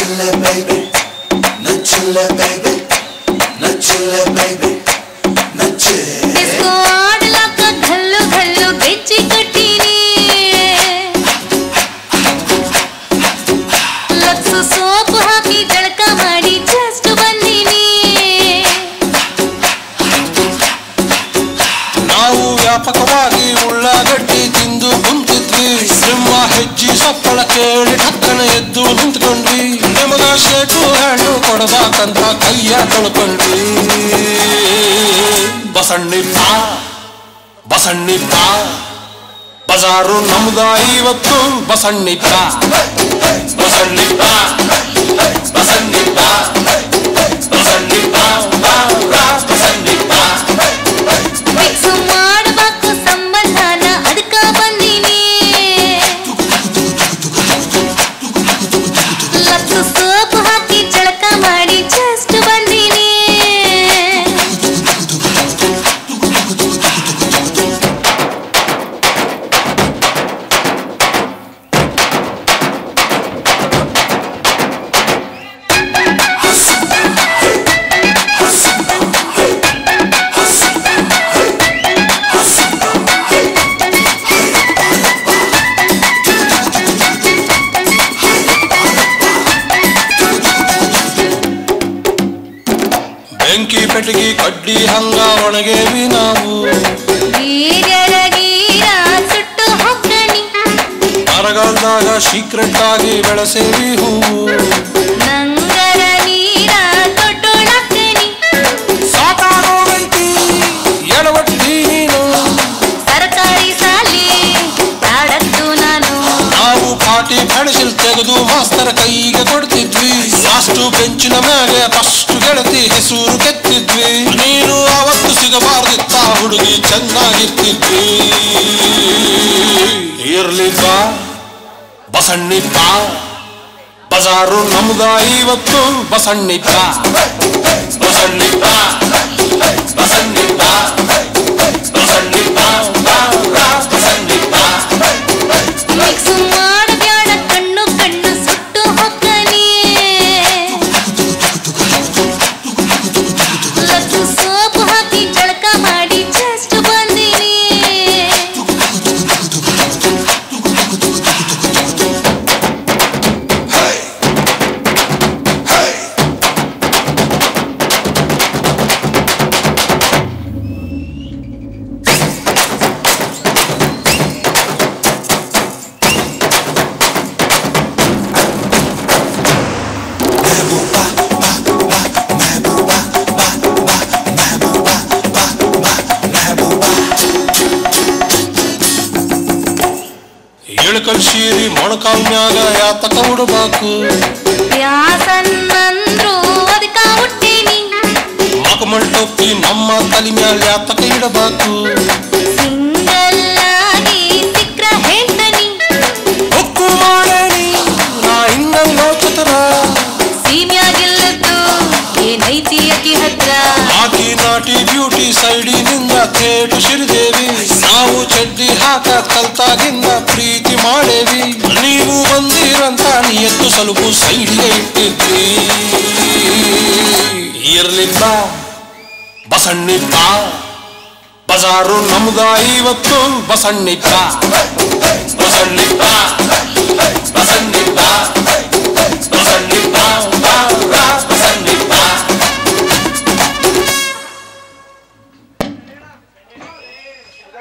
ನಚ್ಚಿಲ್ಲ baby ನಚ್ಚಿಲ್ಲ baby ನಚ್ಚಿಲ್ಲ baby ನಚ್ಚೆ ಡಿಸ್ಕೋ ಆಡ್ಲಾಕ ಘಲ್ಲು ಘಲ್ಲು ಗೆಜ್ಜಿ ಕಟ್ಟೀನಿ ಲಕ್ಸು ಸೋಪು ಹಾಕಿ ಜಳಕ ಮಾಡಿ ಜಸ್ಟ್ ಬಂದೀನಿ ನಾವು ವ್ಯಾಪಕವಾಗಿ ಉಳ್ಳಾಗಡ್ಡಿ ತಿಂದು ಕುಂತಿದ್ವಿ ಸಿಂಹ ಹೆಜ್ಜಿ ಸಪ್ಪಳ ಕೇಳಿ ಠಕ್ಕನ ಎದ್ದು ನಿಂತ್ಕೊಂಡ್ವಿ ನಿಮಗ ಶೇಕು ಹಣ್ಣು ಕೊಡಬೇಕಂತ ಕೈಯ ತೊಳ್ಕೊಂಡ್ವಿ ಬಸಣ್ಣಿಪ್ಪ ಬಸಣ್ಣಿಪ್ಪ ಬಜಾರು ನಮ್ದ ಇವತ್ತು ಬಸಣ್ಣಿಪ್ಪ ಬಸಣ್ಣಿಪ್ಪ ಬಸಣ್ಣಿಪ್ಪ ಬಸಣ್ಣಿಪ್ಪ ಬಾ, ಬಾ, ಬಸಣ್ಣಿಪ್ಪ ಮಿಕ್ಸು ಮಾಡಬೇಕು ಸಂಬಂಧನ ಅದಕ್ಕ ಬಂದೀನಿ ಲಕ್ಸು ಸೋಪು ಹಾಕಿ ಜಳಕ ಮಾಡಿ ಜಸ್ಟ್ ಬಂದೀನಿ ಬೆಂಕಿ ಪೆಟ್ಟಿಗೆ ಕಡ್ಡಿ ಹಂಗ ಒಣಗೇವಿ ನಾವು ಗೀರ್ಯರ ಗೀರ ಸುಟ್ಟು ಹೊಕ್ಕಣಿ ಮರಗಳ್ದಾಗ ಸೀಕ್ರೆಟ್ ಆಗಿ ಬೆಳೆಸೇವಿ ಹೂವು ನಂಗರ ನೀರ ತೊಟ್ಟೊಳಕ್ಕಣಿ ಸಾಕಾಗೋಗೈತಿ ಎಡವಟ್ಟಿ ನೀನು ಸರ್ಕಾರಿ ಸಾಲಿ ತಾಡತ್ತು ನಾನು ನಾವು ಪಾಟಿ ಪೆಣಸಿಲ್ ತೆಗೆದು ಮಾಸ್ತರ ಕೈಗೆ ಕೊಡ್ತಿದ್ವಿ ಅಷ್ಟು ಬೆಂಚಿನ ಮ್ಯಾಗೆ ಫಸ್ಟ್ ಗೆಳತಿ ಹೆಸರು ಕೆತ್ತಿದ್ವಿ ನೀನು ಅವತ್ತು ಸಿಗಬಾರ್ದಿತ್ತ ಹುಡುಗಿ ಚೆನ್ನಾಗಿರ್ತಿದ್ವಿ ಇರ್ಲಿಪ್ಪ ಬಸಣ್ಣಿಪ್ಪ ಬಜಾರು ನಮ್ದ ಇವತ್ತು ಬಸಣ್ಣಿಪ್ಪ ಬಸಣ್ಣಿಪ್ಪ ಬಸಣ್ಣಿಪ್ಪ ಬಸಣ್ಣಿಪ್ಪ ಬಾ, ಬಾ, ಬಸಣ್ಣಿಪ್ಪ ಮಿಕ್ಸು ಮಾಡಬ್ಯಾಡ ಕಣ್ಣು ಕಣ್ಣು ಸುಟ್ಟು ಹೊಕ್ಕನಿ ಲಕ್ಸು ಸೋಪು ಹಾಕಿ ಜಳಕ ಮಾಡಿ ಜಸ್ಟ್ ಬಂದೀನಿ ಇಳಕಲ್ ಸೀರಿ ಮೊಣಕಾಲ್ ಮ್ಯಾಗ ಯಾತಕ ಉಡಬೇಕು ವ್ಯಾಸನ್ನಂದ್ರು ಅದಕ್ಕ ಹುಟ್ಟೀನಿ ಮಕಮಲ್ ಟೊಪ್ಪಿ ನಮ್ಮ ತಲೆ ಮ್ಯಾಲ ಯಾತಕ ಇಡಬೇಕು ಸಿಂಗಲ್ ಆಗಿ ಸಿಕ್ರ ಹೇಳ್ತನಿ ಹುಕ್ಕು ಮಾಡೇನಿ ನಾ ಇನ್ನೊಂದು ಚತರ ಸೀಮ್ಯಾಗಿಲ್ಲದ್ದು ಏನೈತಿ ಅಕ್ಕಿ ಹತ್ರ ಆಕಿ ನಾಟಿ ಬ್ಯೂಟಿ ಸೈಡಿನಿಂದ ಥೇಟು ಸಿರಿದೇವಿ ನಾವು ಚಡ್ಡಿ ಹಾಕ ಕಲ್ತಾಗಿಂದ ಪ್ರೀತಿ ಮಾಡೇವಿ ನೀವು ಬಂದಿರಂತ ನಿಯತ್ತು ಸ್ವಲ್ಪ ಸೈಡಿಗೆ ಇಟ್ಟಿದ್ವಿ ಇರ್ಲಿಲ್ಲ ಬಸಣ್ಣಿಪ್ಪ ಬಜಾರು ನಮ್ದ ಇವತ್ತು ಬಸಣ್ಣಿಪ್ಪ ಬಸಣ್ಣಿಪ್ಪ